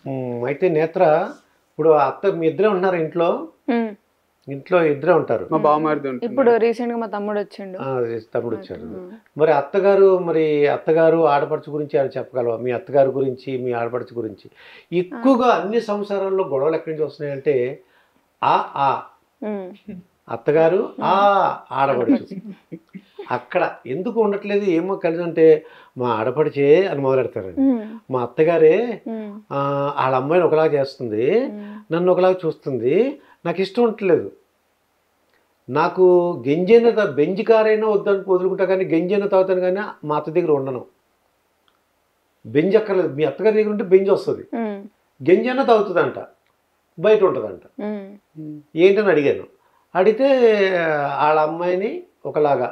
ఉమ్, అయితే నేత్ర ఇప్పుడు అత్త మీ ఇద్దరే ఉంటున్నారు ఇంట్లో ఉమ్. ఇంట్లో ఇద్దరే ఉంటారు మా బావమరిది ఉంటుంది ఇప్పుడు రీసెంట్ గా మా తమ్ముడు వచ్చిండు ఆ, తమ్ముడు వచ్చారు ఉమ్. మరి అత్తగారు మరి అత్తగారు ఆడపడుచు గురించి ఆయన చెప్పగలవా మీ అత్తగారి గురించి మీ ఆడపడుచు గురించి ఎక్కువగా అన్ని సంసారాల్లో గొడవలు ఎక్కడి నుంచి వస్తున్నాయంటే ఆ ఆ ఉమ్. అత్తగారు ఆ ఆడపడుచు అక్కడ ఎందుకు ఉండట్లేదు ఏమో కలిసి అంటే మా ఆడపడిచే అని మొదలెడతారండి ఉమ్. మా అత్తగారే ఉమ్. ఆ, వాళ్ళ అమ్మాయిని ఒకలాగా చేస్తుంది ఉమ్. నన్ను ఒకలాగా చూస్తుంది నాకు ఇష్టం ఉండట్లేదు నాకు గెంజైన తా- బెంజ్ కారైనా వద్దని వదులుకుంటా కానీ గెంజైన తాగుతాను కానీ మా అత్త దగ్గర ఉండను బెంజ్ అక్కర్లేదు మీ అత్తగారి దగ్గర ఉంటే బెంజ్ వస్తుంది ఉమ్. గెంజైనా తాగుతుందంట బయట ఉంటుందంట ఉమ్. ఏంటని అడిగాను అడిగితే వాళ్ళ అమ్మాయిని ఒకలాగా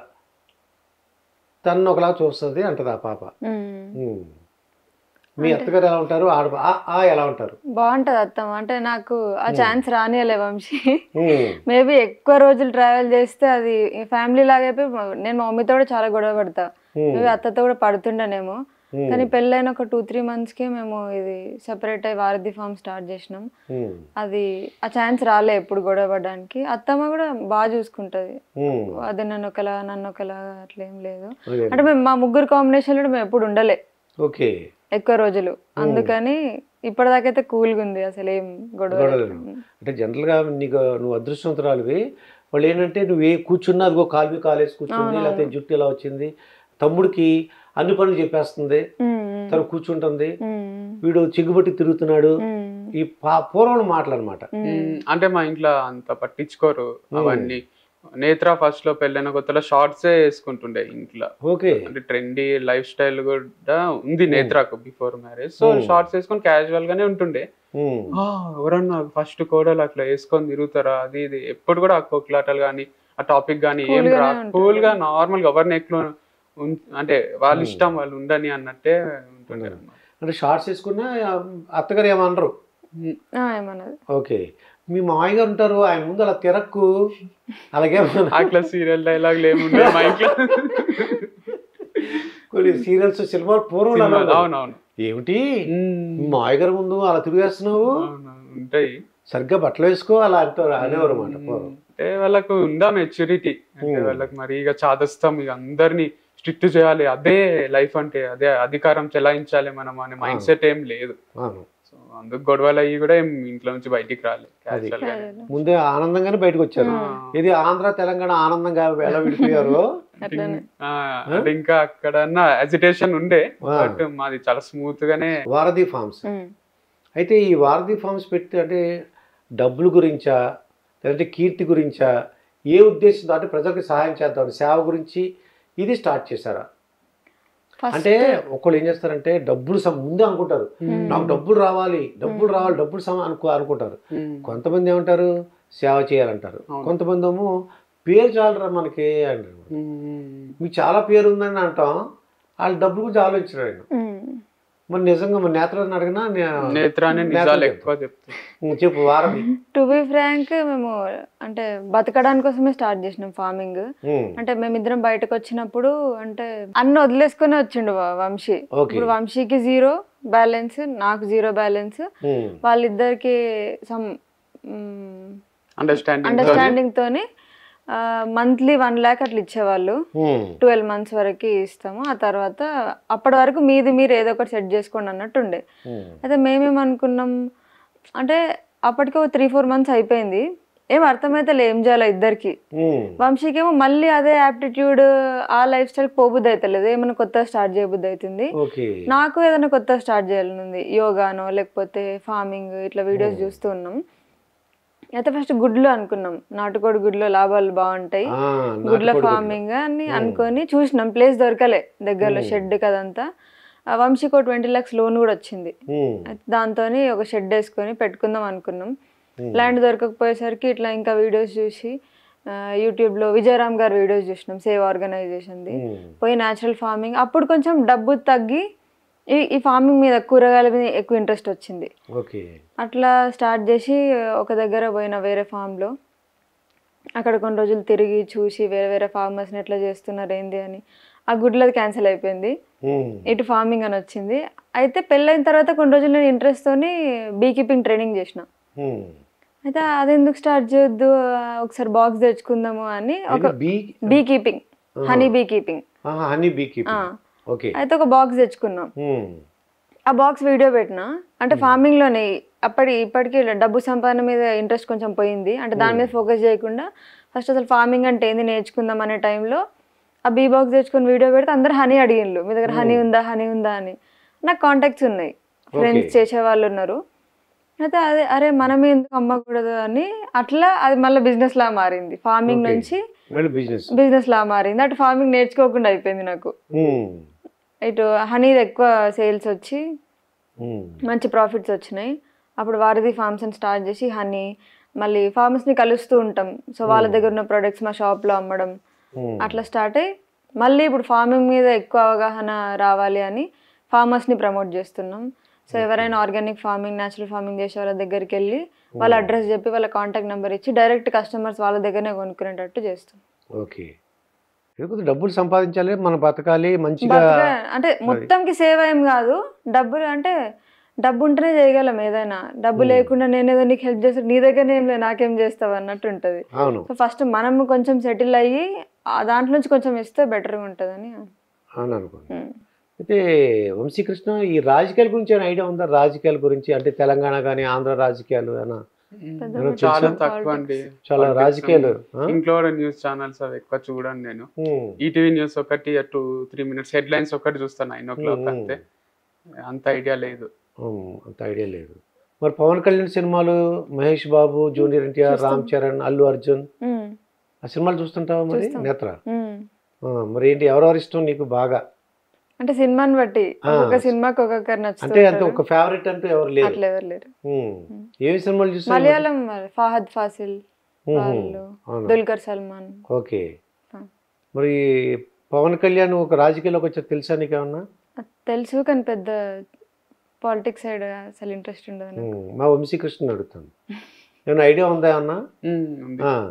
తను ఒకలాగా చూస్తుంది అంటది ఆ పాప ఉమ్. ఉమ్. మీ అత్తగారు ఎలా ఉంటారు ఆడ ఆ ఆ ఎలా ఉంటారు బాగుంటది అత్తమ్మ అంటే నాకు ఆ ఛాన్స్ రానియలే వంశీ ఉమ్. మేబీ ఎక్కువ రోజులు ట్రావెల్ చేస్తే అది ఫ్యామిలీ లాగా అయిపోయి మ- నేను మా మమ్మీతో కూడా చాలా గొడవ పడతా ఉమ్. మేబీ అత్తతో కూడా పడుతుండనేమో ఉమ్. కానీ పెళ్ళైన ఒక టూ త్రీ మంత్స్కి మేము ఇది సెపరేట్ అయ్యి వారధి ఫామ్ స్టార్ట్ చేసినాం ఉమ్. అది ఆ ఛాన్స్ రాలే ఎప్పుడు గొడవ పడడానికి అత్తమ్మ కూడా బాగా చూసుకుంటది ఉమ్. అది నన్ను ఒకలా నన్ను ఒకలా అట్లా ఏం లేదు అదే. అంటే మేము మా ముగ్గురు కాంబినేషన్లో మేము ఎప్పుడు ఉండలే ఓకే ఎక్కువ రోజులు అందుకని ఇప్పటిదాకైతే కూల్గా ఉంది అసలు ఏం గొడవ గొడవలు లేవు. అంటే జనరల్గా నీకు నువ్వు అదృష్టవంతురాలివి వాళ్ళు ఏంటంటే నువ్వు ఏ కూర్చున్నా అదిగో కాలు మీద కాలేసి కూర్చుంది అవునవును. లేకపోతే జుట్టు ఇలా వచ్చింది తమ్ముడికి అన్ని పనులు చెప్పేస్తుంది తను కూర్చుంటుంది వీడు చిగ్గుబట్టి తిరుగుతున్నాడు ఈ పా- పూర్వం మాటలు అనమాట ఉమ్, అంటే మా ఇంట్లో అంత పట్టించుకోరు అవన్నీ నేత్ర ఫస్ట్ లో పెళ్ళైన కొత్తలో షార్ట్సే వేసుకుంటుండే ఇంట్లో ఓకే అంటే ట్రెండీ లైఫ్ స్టైల్ కూడా ఉంది నేత్రకు before marriage so Hmm. Shorts వేసుకొని క్యాజువల్ గానే ఉంటుండే ఉమ్. ఆ, ఎవరన్నా ఫస్ట్ కోడలు అట్లా వేసుకొని తిరుగుతారా అది ఇది ఎప్పుడు కూడా ఆ కోకిలాటలు కానీ ఆ టాపిక్ కానీ ఏం Cool రా గానే ఉంటుంది. కూల్ గా నార్మల్ గా ఎవరిని ఎక్కువ ఉన్- అంటే వాళ్ళ ఇష్టం వాళ్ళు ఉండని అన్నట్టే ఉంటుండే అన్నమాట. అంటే షార్ట్స్ వేసుకున్నా అత్తగారు ఏమనరు ఉమ్, ఏమన్నది ఓకే మీ మామయ్య గారు ఉంటారు ఆయన ముందు అలా తిరక్కు అలాగే అట్లా సీరియల్ డైలాగులు ఏముండే మా ఇంట్లో కొన్ని సీరియల్స్ సినిమాలు పూర్వం సినిమాలు, అలా ఉండేవి. అవునవును ఏమిటి ఉమ్, మీ మామయ్య గారి ముందు అలా తిరిగేస్తున్నావు అవునవును, ఉంటాయి సరిగ్గా బట్టలు వేసుకో అలా అంటారు అనేవారు అన్నమాట పూర్వం అంటే వాళ్ళకు ఉందా మెచ్యూరిటీ అంటే Hmm. వాళ్ళకి మరి ఇక చాదస్తాం ఇక అందరినీ స్ట్రిక్ట్ చేయాలి అదే లైఫ్ అంటే అదే అధికారం చెలాయించాలి మనం అనే మైండ్ సెట్ ఏం లేదు అవును సో అందుకు గొడవలు అయ్యి కూడా ఏం ఇంట్లో నుంచి బయటికి రాలేదు అది. Casual గానే. ముందే ఆనందంగానే బయటకు వచ్చారు ఇది ఆంధ్ర తెలంగాణ ఆనందంగా ఎలా విడిపోయారు అట్లనే ఆ, అంటే ఇంకా అక్కడ అజిటేషన్ ఉండే ఆ. బట్ మాది చాలా స్మూత్ గానే వారధి ఫార్మ్స్ ఉమ్. అయితే ఈ వారధి ఫార్మ్స్ పెట్టి అంటే డబ్బుల గురించా లేదంటే కీర్తి గురించా ఏ ఉద్దేశంతో అంటే ప్రజలకు సహాయం చేద్దాం సేవ గురించి ఇది స్టార్ట్ చేశారా ఫస్ట్ అంటే ఒకళ్ళు ఏం చేస్తారంటే డబ్బులు సం- ముందే అనుకుంటారు నాకు డబ్బులు రావాలి డబ్బులు రావాలి డబ్బులు సమ అనుకో అనుకుంటారు కొంతమంది ఏమంటారు సేవ చేయాలంటారు అవును. కొంతమంది ఏమో పేరు చాలరా మనకి అంటారు మీకు చాలా పేరు ఉందని అంటాం వాళ్ళు డబ్బులు గురించి ఆలోచించరు ఆయన ఉమ్. మరి నిజంగా మన నేత్రాన్ని అడిగినా నే- నేత్రాన్ని నేత్రం నిజాలు చెప్తా. ఎక్కువ చెప్తాను ఉం, చెప్పు వారధి టు బి ఫ్రాంక్ మేము అంటే బతకడానికి కోసమే స్టార్ట్ చేసినాం ఫార్మింగ్ ఉం, అంటే మేమిద్దరం బయటకు వచ్చినప్పుడు అంటే అన్ని వదిలేసుకొని వచ్చిండు వ- వంశీ ఓకే ఇప్పుడు వంశీకి జీరో బ్యాలెన్స్ నాకు జీరో బ్యాలెన్స్ ఉం, వాళ్ళిద్దరికి సమ్ అండర్స్టాండింగ్ అండర్స్టాండింగ్ తోని మంత్లీ వన్ ల్యాక్ అట్లా ఇచ్చేవాళ్ళు ఉం, ట్వెల్వ్ మంత్స్ వరకు ఇస్తాము ఆ తర్వాత అప్పటి వరకు మీది మీరు ఏదో ఒకటి సెట్ చేసుకోండి అన్నట్టు ఉండే ఉం, అయితే మేమేమనుకున్నాం అంటే అప్పటికి ఒక త్రీ ఫోర్ మంత్స్ అయిపోయింది ఏం అర్థమైతే లే ఏం చేయాలో ఇద్దరికి ఉం, వంశీకేమో మళ్ళీ అదే యాప్టిట్యూడ్ ఆ లైఫ్ స్టైల్ పోబుద్ది అవుతలేదు ఏమైనా కొత్త స్టార్ట్ చేయబుద్ది అవుతుంది ఓకే నాకు ఏదైనా కొత్త స్టార్ట్ చేయాలని ఉంది యోగానో లేకపోతే ఫార్మింగ్ ఇట్లా వీడియోస్ చూస్తూ ఉన్నాం అయితే ఫస్ట్ గుడ్లు అనుకున్నాం నాటుకోడి గుడ్లో లాభాలు బాగుంటాయి ఆ, గుడ్ల నాటుకోడి ఫార్మింగ్ అని అనుకొని చూసినాం ప్లేస్ దొరకలే దగ్గరలో షెడ్ కదంతా ఆ వంశీకి ఒక ట్వంటీ లాక్స్ లోన్ కూడా వచ్చింది ఉం, దాంతో ఒక షెడ్ వేసుకొని పెట్టుకుందాం అనుకున్నాం Hmm. ల్యాండ్ దొరకకపోయేసరికి ఇట్లా ఇంకా వీడియోస్ చూసి ఆ, యూట్యూబ్లో విజయరామ్ గారి వీడియోస్ చూసినాం సేవ్ ఆర్గనైజేషన్ది ఉం, పోయి న్యాచురల్ ఫార్మింగ్ అప్పుడు కొంచెం డబ్బు తగ్గి ఈ ఈ ఫార్మింగ్ మీద కూరగాయల మీద ఎక్కువ ఇంట్రెస్ట్ వచ్చింది ఓకే అట్లా స్టార్ట్ చేసి ఒక దగ్గర పోయిన వేరే ఫామ్లో అక్కడ కొన్ని రోజులు తిరిగి చూసి వేరే వేరే ఫార్మర్స్ని ఎట్లా చేస్తున్నారు ఏంది అని ఆ గుడ్లది క్యాన్సిల్ అయిపోయింది ఉం, ఇటు ఫార్మింగ్ అని వచ్చింది అయితే పెళ్ళైన తర్వాత కొన్ని రోజులు నేను ఇంట్రెస్ట్తోని బీ కీపింగ్ ట్రైనింగ్ చేసిన ఉమ్. అయితే అది ఎందుకు స్టార్ట్ చేయొద్దు ఒకసారి బాక్స్ తెచ్చుకుందాము అని ఒక ఇది bee bee keeping honey bee keeping honey bee keeping okay అయితే ఒక బాక్స్ తెచ్చుకున్నాం ఉమ్. ఆ బాక్స్ వీడియో పెట్టిన అంటే farming లోనే అప్పటి ఇప్పటికి డబ్బు సంపాదన మీద ఇంట్రెస్ట్ కొంచెం పోయింది అంటే దాని మీద ఫోకస్ చేయకుండా ఫస్ట్ అసలు ఫార్మింగ్ అంటే ఏంది నేర్చుకుందాం అనే టైంలో ఆ బీ బాక్స్ తెచ్చుకొని వీడియో పెడితే అందరు హనీ అడిగిండ్రు మీ దగ్గర హనీ ఉందా హనీ ఉందా అని నాకు కాంటాక్ట్స్ ఉన్నాయి ఫ్రెండ్స్ చేసే వాళ్ళు ఉన్నారు అయితే అదే అరే మనం ఎందుకు అమ్మకూడదు అని అట్లా అది మళ్ళీ బిజినెస్ లా మారింది ఫార్మింగ్ Okay. నుంచి మళ్ళీ బిజినెస్ బిజినెస్ లా మారింది అటు ఫార్మింగ్ నేర్చుకోకుండా అయిపోయింది నాకు ఇటు హనీది ఎక్కువ సేల్స్ వచ్చి మంచి ప్రాఫిట్స్ వచ్చినాయి అప్పుడు వారధి ఫార్మ్స్ అని స్టార్ట్ చేసి హనీ మళ్ళీ ఫార్మర్స్ని కలుస్తూ ఉంటాం సో వాళ్ళ దగ్గర ఉన్న ప్రొడక్ట్స్ మా షాప్లో అమ్మడం అట్లా స్టార్ట్ అయ్యి మళ్ళీ ఇప్పుడు ఫార్మింగ్ మీద ఎక్కువ అవగాహన రావాలి అని ఫార్మర్స్ని ప్రమోట్ చేస్తున్నాం సో ఎవరైనా ఆర్గానిక్ ఫార్మింగ్ న్యాచురల్ ఫార్మింగ్ చేసే వాళ్ళ దగ్గరికి వెళ్ళి వాళ్ళ అడ్రస్ చెప్పి వాళ్ళ కాంటాక్ట్ నెంబర్ ఇచ్చి డైరెక్ట్ కస్టమర్స్ వాళ్ళ దగ్గరనే కొనుక్కునేటట్టు చేస్తాం ఓకే లేకపోతే డబ్బులు సంపాదించాలి మనం బతకాలి మంచిగా బతక- అంటే మొత్తంకి సేవ్ ఏం కాదు డబ్బులు అంటే డబ్బు ఉంటేనే చేయగలం ఏదైనా డబ్బు లేకుండా నేను ఏదో నీకు హెల్ప్ చేస్తా నీ దగ్గర ఏం లేదు నాకేం చేస్తావు అన్నట్టు ఉంటుంది అవును సో ఫస్ట్ మనం కొంచెం సెటిల్ అయ్యి ఆ దాంట్లో నుంచి కొంచెం ఇస్తే బెటర్గా ఉంటుందని అవును అనుకోండి ఉమ్. అయితే వంశీకృష్ణ ఈ రాజకీయాల గురించి ఏమైనా ఐడియా ఉందా రాజకీయాల గురించి అంటే తెలంగాణ కానీ ఆంధ్ర రాజకీయాలు అన్న పెద్ద ఏమైనా చాలా తెలుసా? తక్కువ అండి చాలా Politics రాజకీయాలు ఆ? ఇంట్లో న్యూస్ ఛానల్స్ అవి ఎక్కువ చూడండి నేను ఉమ్, ఈటీవీ న్యూస్ ఒకటి two three minutes headlines ఒకటి చూస్తాను నైన్ ఓ క్లాక్ మ్మ్. అంతే అంత ఐడియా లేదు ఉమ్, అంత ఐడియా లేదు మరి పవన్ కళ్యాణ్ సినిమాలు మహేష్ బాబు జూనియర్ ఎన్టీఆర్ రామ్ చరణ్ అల్లు అర్జున్ ఉమ్. ఆ సినిమాలు చూస్తుంటావా మరి చూస్తాం. నేత్ర ఉమ్. ఆ, మరి ఏంటి ఎవరెవరు ఇష్టం నీకు బాగా అంటే సినిమాని బట్టి ఆ. ఒక్కొక్క సినిమాకి ఒక్కొక్కరు అంటే అంత నచ్చుతుంది ఒక ఫేవరెట్ అంటూ ఎవరు లేరు అట్లా ఎవరు లేరు ఉమ్. ఏ సినిమాలు చూసావు మరి? మలయాళం మరి ఫాహద్ ఫాసిల్ ఉహు, వాళ్ళు అవును దుల్కర్ సల్మాన్ ఓకే ఆ. మరి పవన్ కళ్యాణ్ ఒక రాజకీయాల్లోకి వచ్చా తెలుసా నీకేమన్నా అది తెలుసు కానీ పెద్ద పాలిటిక్స్ సైడ్ అసలు ఇంట్రెస్ట్ ఉండదు నాకు. ఉమ్, మా వంశీకృష్ణ అడుగుతాను ఏమైనా ఐడియా ఉందా అన్న మ్మ్, ఉంది. ఆ.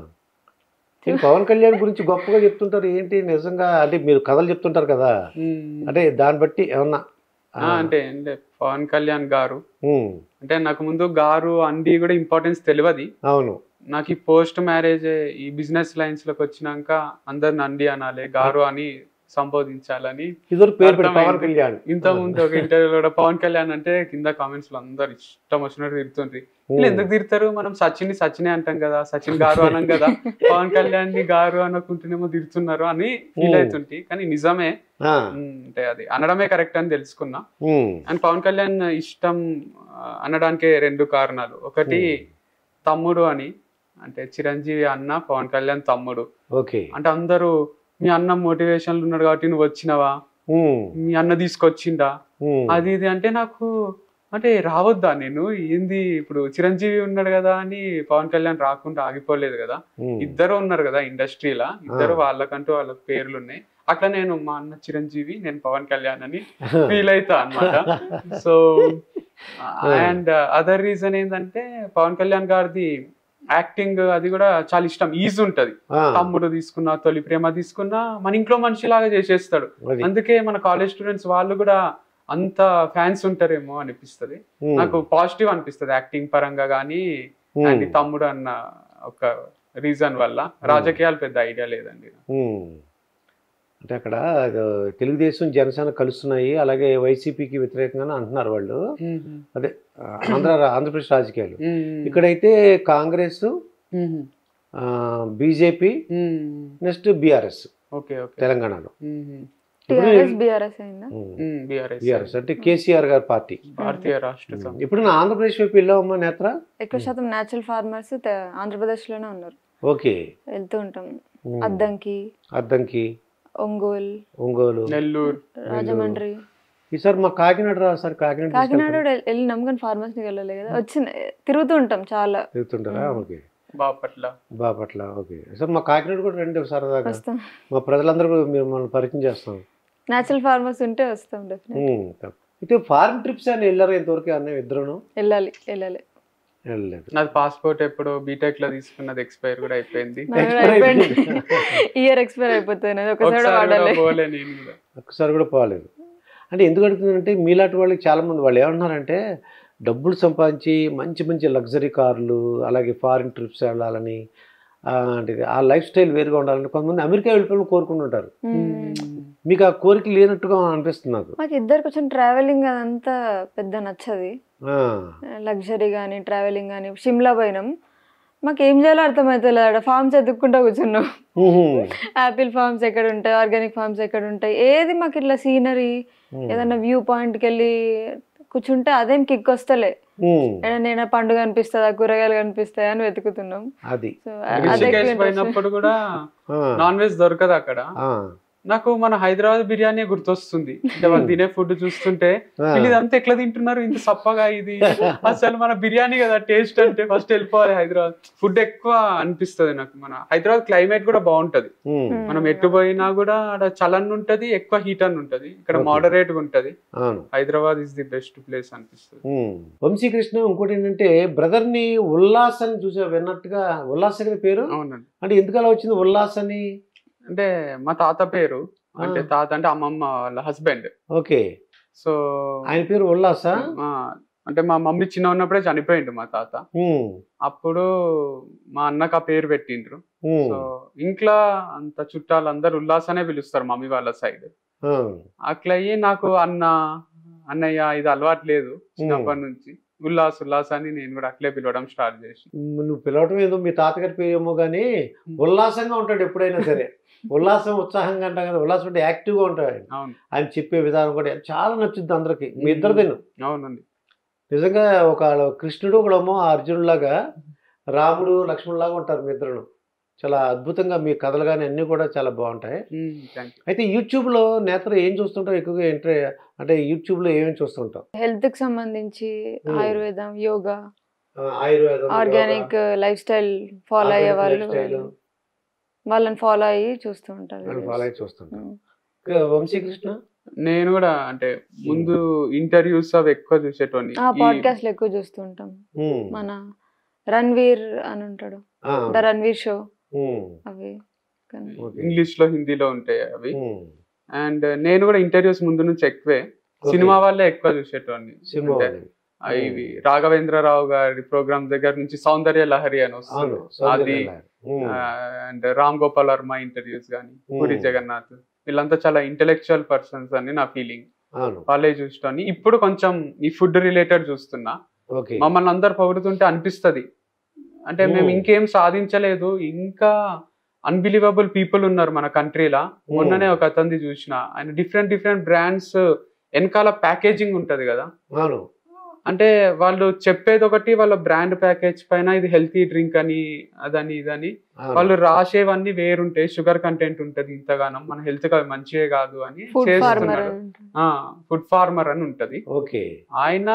ఈ పవన్ కళ్యాణ్ గురించి గొప్పగా చెప్తుంటారు ఏంటి నిజంగా అంటే మీరు కథలు చెప్తుంటారు కదా మ్మ్. అంటే దాన్ని బట్టి ఏమన్నా ఆ, అంటే అంటే పవన్ కళ్యాణ్ గారు ఉమ్, అంటే నాకు ముందు గారు అండి కూడా ఇంపార్టెన్స్ తెలియదు అవును నాకు ఈ పోస్ట్ మ్యారేజ్ ఈ బిజినెస్ లైన్స్ లోకి వచ్చినాక అందరిని అండి అనాలి గారు అని సంబోధించాలని ఇద్దరు పేరు పెట్టి పవన్ అర్థమైంది. కళ్యాణ్ ఇంత ముందు ఒక ఇంటర్వ్యూలో కూడా పవన్ కళ్యాణ్ అంటే కింద కామెంట్స్ లో అందరు ఇష్టం వచ్చినట్టు తిరుగుతుండ్రి వీళ్ళు ఎందుకు తిడతారు మనం సచిన్ ని సచినే అంటాం కదా సచిన్ గారు అనం కదా పవన్ కళ్యాణ్ ని గారు అనుకుంటేనేమో తిడుతున్నారు అని ఫీల్ Hmm. అవుతుంటి కానీ నిజమే ఆ, ఉమ్, అంటే అది అనడమే కరెక్ట్ అని తెలుసుకున్నా ఉమ్, అండ్ పవన్ కళ్యాణ్ ఇష్టం ఆ, అనడానికే రెండు కారణాలు ఒకటి తమ్ముడు అని అంటే చిరంజీవి అన్న పవన్ కళ్యాణ్ తమ్ముడు ఓకే అంటే అందరూ మీ అన్న మోటివేషన్లు ఉన్నాడు కాబట్టి నువ్వు వచ్చినావా ఉమ్, మీ అన్న తీసుకొచ్చిందా ఉమ్, అది ఇది అంటే నాకు అంటే రావద్దా నేను ఏంది ఇప్పుడు చిరంజీవి ఉన్నాడు కదా అని పవన్ కళ్యాణ్ రాకుండా ఆగిపోలేదు కదా ఉమ్, ఇద్దరు ఉన్నారు కదా ఇండస్ట్రీలా ఇద్దరు ఆ. వాళ్ళకంటూ వాళ్ళ పేర్లు ఉన్నాయి అట్లా నేను మా అన్న చిరంజీవి నేను పవన్ కళ్యాణ్ అని ఫీల్ అవుతా అన్నమాట సో అండ్ అదర్ రీజన్ ఏంటంటే పవన్ కళ్యాణ్ గారిది యాక్టింగ్ అది కూడా చాలా ఇష్టం ఈజీ ఉంటది ఆ, తమ్ముడు తీసుకున్నా తొలి ప్రేమ తీసుకున్నా మన ఇంట్లో మనిషిలాగా చేసేస్తాడు అది. అందుకే మన కాలేజ్ స్టూడెంట్స్ వాళ్ళు కూడా అంత ఫ్యాన్స్ ఉంటారేమో అనిపిస్తది ఉమ్, నాకు పాజిటివ్ అనిపిస్తది యాక్టింగ్ పరంగా కానీ ఉమ్, అండ్ తమ్ముడు అన్న ఒక రీజన్ వల్ల రాజకీయాలు పెద్ద ఐడియా లేదండి ఉమ్. అంటే అక్కడ ఏదో తెలుగుదేశం జనసేన కలుస్తున్నాయి అలాగే వైసీపీకి వ్యతిరేకంగా అంటున్నారు వాళ్ళు అదే ఆ, ఆంధ్ర ఆంధ్రప్రదేశ్ రాజకీయాలు ఇక్కడైతే Congress BJP next BRS okay okay తెలంగాణలో టిఆర్ఎస్ బీఆర్ఎస్ అయిందా బీఆర్ఎస్ బీఆర్ఎస్ అంటే కేసీఆర్ గారి పార్టీ భారతీయ రాష్ట్ర సమితి ఇప్పుడు నా ఆంధ్రప్రదేశ్ వైపు వెళ్ళావమ్మా నేత్ర ఎక్కువ శాతం న్యాచురల్ ఫార్మర్స్ ఆంధ్రప్రదేశ్ లోనే ఉన్నారు ఓకే వెళ్తూ ఉంటాం ఉమ్. అద్దంకి అద్దంకి ఒంగోలు ఒంగోలు నెల్లూరు రాజమండ్రి ఈసారి మా కాకినాడ రా సార్ కాకినాడ కాకినాడ తీసుకెళ్తారా? కూడా వెళ్ళినాం కానీ ఫార్మర్స్ కి వెళ్ళలే కదా వచ్చిన తిరుగుతూ ఉంటాం చాలా తిరుగుతుంటారా okay Bapatla Bapatla okay sir మా కాకినాడ కూడా రండి సరదాగా వస్తాం మా ప్రజలందరూ కూడా మేము మనం పరిచయం చేస్తాం న్యాచురల్ ఫార్మర్స్ ఉంటే వస్తాం డెఫినెట్ ఉమ్, తప్ప- అయితే ఫారెన్ ట్రిప్స్ అని వెళ్ళారు ఇంతవరకు అన్న ఇద్దరును వెళ్ళాలి వెళ్ళాలి వెళ్ళలేదు నాది పాస్పోర్ట్ ఎప్పుడు బీటెక్ లో తీసుకున్నది ఎక్స్పైర్ కూడా అయిపోయింది Expire అయిపోయింది అయిపోయింది. ఇయర్ ఎక్స్పైర్ అయిపోతుంది ఒకసారి ఒకసారి కూడా వాడాలి పోలే నేను కూడా ఒక్కసారి కూడా పోలేదు అంటే ఎందుకు అడుగుతుందంటే మీలాంటి వాళ్ళకి చాలామంది వాళ్ళు ఏమంటున్నారంటే డబ్బులు సంపాదించి మంచి మంచి లగ్జరీ కార్లు అలాగే ఫారిన్ ట్రిప్స్ వెళ్ళాలని ఆ, అంటే ఆ లైఫ్ స్టైల్ వేరుగా ఉండాలని కొంతమంది అమెరికా వెళ్ళిపోవాలని కోరుకుంటుంటారు మీకు ఆ కోరిక లేనట్టుగా అనిపిస్తుంది నాకు మాకు ఇద్దరు కొంచెం ట్రావెలింగ్ అదంతా పెద్ద నచ్చది ఆ, లగ్జరీ కానీ ట్రావెలింగ్ కానీ షిమ్లా పోయినాం మాకు ఏం చేయాలో అర్థమవుతుంది ఆడ ఫార్మ్స్ ఎత్తుక్కుంటా కూర్చున్నాం ఉహు, యాపిల్ ఫార్మ్స్ ఎక్కడ ఉంటాయి ఆర్గానిక్ ఫార్మ్స్ ఎక్కడ ఉంటాయి ఏది మాకు ఇట్లా సీనరీ ఉమ్, ఏదైనా వ్యూ పాయింట్కి వెళ్ళి కూర్చుంటే అదేం కిక్ వస్తలే ఉమ్, ఏదైనా పండుగ కనిపిస్తుందా కూరగాయలు కనిపిస్తాయా అని వెతుకుతున్నాం అది సో అదే రిషికేష్ ఎక్కువ interest. పోయినప్పుడు కూడా ఆ, నాన్ వెజ్ దొరకదు అక్కడ ఆ, నాకు మన హైదరాబాద్ బిర్యానీ గుర్తొస్తుంది అంటే వాళ్ళు తినే ఫుడ్ చూస్తుంటే ఆ. వీళ్ళు ఇదంతా ఎట్లా తింటున్నారు ఇంత సప్పగా ఇది అసలు మన బిర్యానీ కదా టేస్ట్ అంటే ఫస్ట్ వెళ్ళిపోవాలి హైదరాబాద్ ఫుడ్ ఎక్కువ అనిపిస్తుంది నాకు మన హైదరాబాద్ క్లైమేట్ కూడా బాగుంటది ఉమ్, మనం ఎటు పోయినా కూడా ఆడ చలన్ ఉంటది ఎక్కువ హీట్ అని ఉంటది ఇక్కడ Okay. మోడరేట్ గా ఉంటది అవును Hyderabad is the best place అనిపిస్తుంది ఉమ్. వంశీకృష్ణ ఇంకోటి ఏంటంటే బ్రదర్ ని ఉల్లాస్ అని చూసా విన్నట్టుగా ఉల్లాస్ కదా పేరు అవునండి అంటే ఎందుకు అలా వచ్చింది ఉల్లాస్ అని అంటే మా తాత పేరు అంటే ఆ. తాత అంటే అమ్మమ్మ వాళ్ళ హస్బెండ్ ఓకే సో ఆయన పేరు ఉల్లాసా అంటే మా మమ్మీ చిన్న ఉన్నప్పుడే చనిపోయిండు మా తాత ఉమ్, అప్పుడు మా అన్నకు ఆ పేరు పెట్టిండ్రు ఉమ్, సో ఇంట్లో అంత చుట్టాలు అందరు ఉల్లాసనే పిలుస్తారు మమ్మీ వాళ్ళ సైడ్ ఆ, అట్లా అయ్యి నాకు అన్న అన్నయ్య ఇది అలవాటు లేదు చిన్నప్పటి నుంచి ఉల్లాస్ ఉల్లాస్ అని నేను కూడా అట్లే పిలవడం స్టార్ట్ చేసి నువ్వు పిలవటం ఏదో మీ తాతగారి పేరు ఏమో కానీ ఉల్లాసంగా ఉంటాడు ఎప్పుడైనా సరే ఉల్లాసం ఉత్సాహంగా అంటాం కదా ఉల్లాసం అంటే యాక్టివ్గా ఉంటాడు ఆయన అవును ఆయన చెప్పే విధానం కూడా చాలా నచ్చుద్ది అందరికి మీ ఇద్దరిదేను అవునండి నిజంగా ఒక కృష్ణుడు ఒకడేమో అర్జునులాగా రాముడు లక్ష్మణులాగా ఉంటారు మీ ఇద్దరు చాలా అద్భుతంగా మీ కథలు కానీ అన్నీ కూడా చాలా బాగుంటాయి థ్యాంక్ యూ అయితే యూట్యూబ్లో నేతలు ఏం చూస్తుంటావు ఎక్కువగా ఎంట్రీ అంటే యూట్యూబ్లో ఏమేమి చూస్తుంటావు హెల్త్ కి సంబంధించి Hmm. ఆయుర్వేదం యోగా ఆ, ఆయుర్వేదం ఆర్గానిక్ లైఫ్ స్టైల్ ఫాలో అయ్యే వాళ్ళు స్టైల్ వాళ్ళని ఫాలో అయ్యి చూస్తూ ఉంటారు ఫాలో అయి చూస్తుంటాం Hmm. ఇంకా వంశీకృష్ణ నేను కూడా అంటే ముందు ఇంటర్వ్యూస్ అవి ఎక్కువ చూసేటోని ఆ పాడ్కాస్ట్ ఎక్కువ చూస్తూ ఉంటాం ఉమ్, మన రణ్వీర్ అని ఉంటాడు ఆ, ద రణ్వీర్ షో ఉమ్, అవి కానీ ఓకే. ఇంగ్లీష్ లో హిందీలో ఉంటాయి అవి ఉమ్, అండ్ నేను కూడా ఇంటర్వ్యూస్ ముందు నుంచి ఎక్కువే ఓకే. సినిమా వాళ్ళే ఎక్కువ చూసేటోని సినిమా అంటే, వాళ్ళు. ఆ ఇవి రాఘవేంద్రరావు గారి ప్రోగ్రామ్ దగ్గర నుంచి సౌందర్య లహరి అని అవును వస్తుంది సౌందర్య అది Lahari. Um, and Ram Gopal Varma interviews కానీ పూరి Hmm. జగన్నాథ్ వీళ్ళంతా చాలా ఇంటెలెక్చువల్ పర్సన్స్ అని నా ఫీలింగ్ అవును వాళ్ళే చూస్తాను ఇప్పుడు కొంచెం ఈ ఫుడ్ రిలేటెడ్ చూస్తున్నా ఓకే మమ్మల్ని అందరు పొగుడుతుంటే అనిపిస్తది అంటే మేము Hmm. ఇంకేం సాధించలేదు ఇంకా అన్బిలీవబుల్ పీపుల్ ఉన్నారు మన కంట్రీలా మొన్ననే ఒక అతనిది చూసిన ఆయన డిఫరెంట్ డిఫరెంట్ బ్రాండ్స్ వెనకాల ప్యాకేజింగ్ ఉంటది కదా అవును అంటే వాళ్ళు చెప్పేది ఒకటి వాళ్ళ బ్రాండ్ ప్యాకేజ్ పైన ఇది హెల్తీ డ్రింక్ అని అదని ఇదని అవును. వాళ్ళు రాసేవన్నీ వేరుంటాయి షుగర్ కంటెంట్ ఉంటది ఇంతగానం మన హెల్త్ కి అవి మంచివే కాదు అని ఫుడ్ ఫార్మర్ చేస్తున్నాడు ఫుడ్ ఫార్మర్ అని ఉంటది ఓకే ఆయన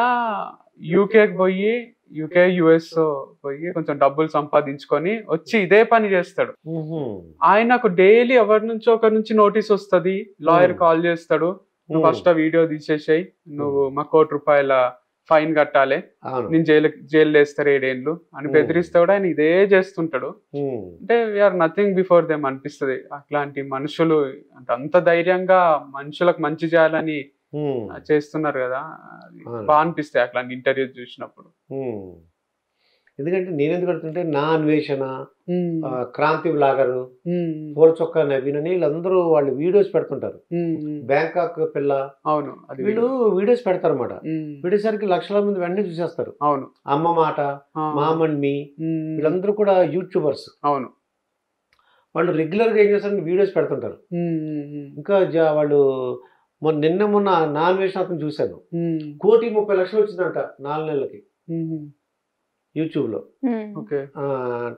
యూకేకి పోయి యూకే యుఎస్ పోయి కొంచెం డబ్బులు సంపాదించుకొని వచ్చి ఇదే పని చేస్తాడు ఉహుం. ఆయనకు డైలీ ఎవరి నుంచో ఒకరి నుంచి నోటీస్ వస్తది లాయర్ Hmm. కాల్ చేస్తాడు నువ్వు ఉమ్, ఫస్ట్ ఆ వీడియో తీసేసాయి నువ్వు మా కోటి రూపాయల ఫైన్ కట్టాలి అవును నేను జైలు జైలు వేస్తారు ఏడేళ్ళు అని Hmm. బెదిరిస్తే కూడా ఆయన ఇదే చేస్తుంటాడు ఉమ్, అంటే వీఆర్ నథింగ్ బిఫోర్ దెమ్ అనిపిస్తది అట్లాంటి మనుషులు అంటే అంత ధైర్యంగా మనుషులకు మంచి చేయాలని ఉమ్, చేస్తున్నారు కదా అది అవును. బాగా అనిపిస్తాయి అట్లాంటి ఇంటర్వ్యూ చూసినప్పుడు ఉమ్. ఎందుకంటే నేను ఎందుకు అడుగుతుంటే నా అన్వేషణ ఆ, క్రాంతి బ్లాగరు పూల చొక్కా నవీన్ అని వీళ్ళందరూ వాళ్ళు వీడియోస్ పెడుతుంటారు బ్యాంకాక్ పిల్ల అవును అది వీళ్ళు వీడియోస్ పెడతారు అనమాట ఉమ్, వీడేసరికి లక్షల మంది వెంటనే చూసేస్తారు అవును అమ్మ మాట ఆ, మామ్ అండ్ మీ ఉమ్, వీళ్ళందరూ కూడా యూట్యూబర్స్ అవును వాళ్ళు రెగ్యులర్గా ఏం చేస్తారంటే వీడియోస్ పెడుతుంటారు ఉమ్, ఉమ్, ఉమ్, ఇంకా జా- వాళ్ళు మొన్న నిన్న మొన్న నా అన్వేషణ అతను చూశాను ఉమ్, కోటి ముప్పై లక్షలు వచ్చిందంట నాలుగు నెలలకి ఉమ్, యూట్యూబ్లో ఓకే ఆ,